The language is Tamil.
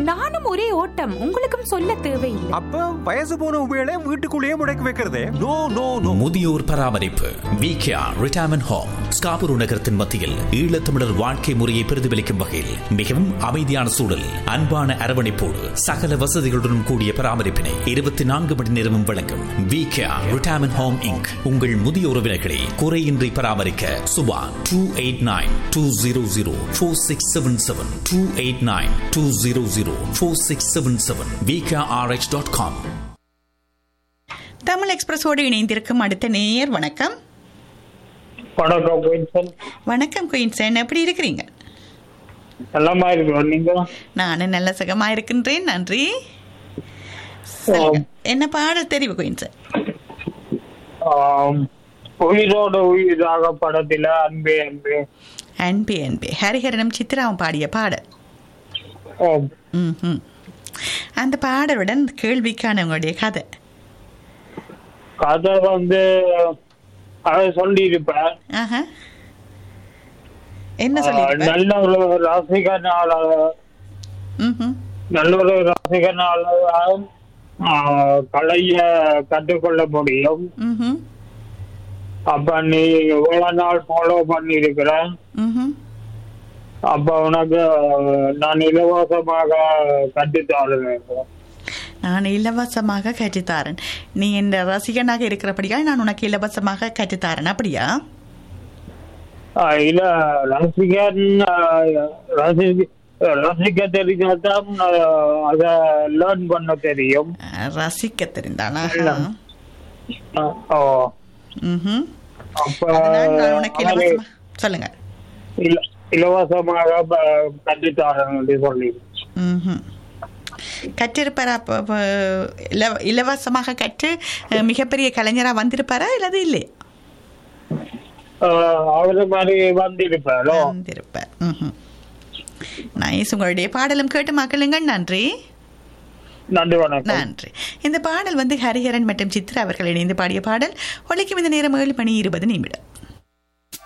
நானும் ஒரே ஓட்டம் உங்களுக்கும் சொல்ல தேவையில்லை அப்ப வயசு போன உபயோக வீட்டுக்குள்ளேயே முடக்கி வைக்கிறதே நோ நோ நோ முதியோர் பராமரிப்பு விகேஆர் ரிட்டையர்மெண்ட் ஹோம் ஸ்காபூர் நகரத்தின் மத்தியில் ஈழத்தமிழர் வாழ்க்கை முறையை பிரதிபலிக்கும் வகையில் மிகவும் அமைதியான சூழல் அன்பான அரவணைப்போடு சகல வசதிகளுடன் கூடிய பராமரிப்பினை இருபத்தி நான்கு மணி நேரமும் வழங்கும் விகேஆர் ரிட்டையர்மெண்ட் ஹோம் இங்க் உங்கள் முதிய உறவினர்களை குறையின்றி பராமரிக்க Subha two eight nine two zero zero four six seven seven two eight nine two zero zero four six seven seven VKRH dot com Tamil எக்ஸ்பிரஸோடு இணைந்திருக்கும் அடுத்த நேயர் வணக்கம் வணக்கம் வின்சன் வணக்கம் குயின்சன் எப்படி இருக்கிறீங்க எல்லாமா இருக்கோம் நீங்க நானும் நல்ல சுகமா இருக்கின்றேன் நன்றி சொல்லுங்க. என்ன பாடல் தெரிவு குயின்சன் ஆம், உயிரோட உயிராக படத்துல அன்பே அன்பே அன்பே அன்பே ஹரிஹரனும் சித்ராவும் பாடிய பாடல் ஆம். ம்ஹும். அந்த பாடலுடன் கேள்விக்கான உங்களுடைய கதை கதை வந்து அதை சொல்லியிருப்பேன் ஆஹா. என்ன ஆ, சொல்லி நல்ல ஒரு ரசிகனால ம்ஹும். நல்ல ஒரு ரசிகனால ஆ, கலைய கற்றுக்கொள்ள முடியும் ம்ஹும். அப்ப நீ இவ்வளவு நாள் ஃபாலோ பண்ணி இருக்கிற ம்ஹும். அப்ப உனக்கு நான் இலவசமாக கற்றுத்தருவேன் நான் இலவசமாக கற்றுத்தாரன் நீ இந்த ரசிகனாக இருக்கிறபடியால் நான் உனக்கு இலவசமாக கற்றுத்தாரன் அப்படியா ஆஹ் இல்ல ரசிகன் ஆஹ் ரசி- ரசிக்க தெரிஞ்சாதான் ஆஹ் அத லேர்ன் பண்ண தெரியும் அஹ், ரசிக்க தெரிந்தானா ஆஹ் ஓ ம்ஹும். அப்ப அதனால் நான் உனக்கு அவனை இலவசமா சொல்லுங்க இல- இலவசமாக ப- கற்றுத்தாரன் என்று சொல்லி ம்ஹும். கற்றிருப்பாரா அப்ப- அப்ப இல- இலவசமாக கற்று அஹ், மிகப்பெரிய கலைஞரா வந்திருப்பாரா இல்லது இல்லை ஆஹ் அவரு மாதிரி வந்திருப்பாரோ வந்திருப்பார் ம்ஹும். நைஸ் உங்களுடைய பாடலும் கேட்டு மக்களுங்கள் நன்றி நன்றி வணக்கம் நன்றி இந்த பாடல் வந்து ஹரிஹரன் மற்றும் சித்ரா அவர்கள் இணைந்து பாடிய பாடல் ஒலிக்கும் இந்த நேரம் ஏழு மணி இருபது நிமிடம்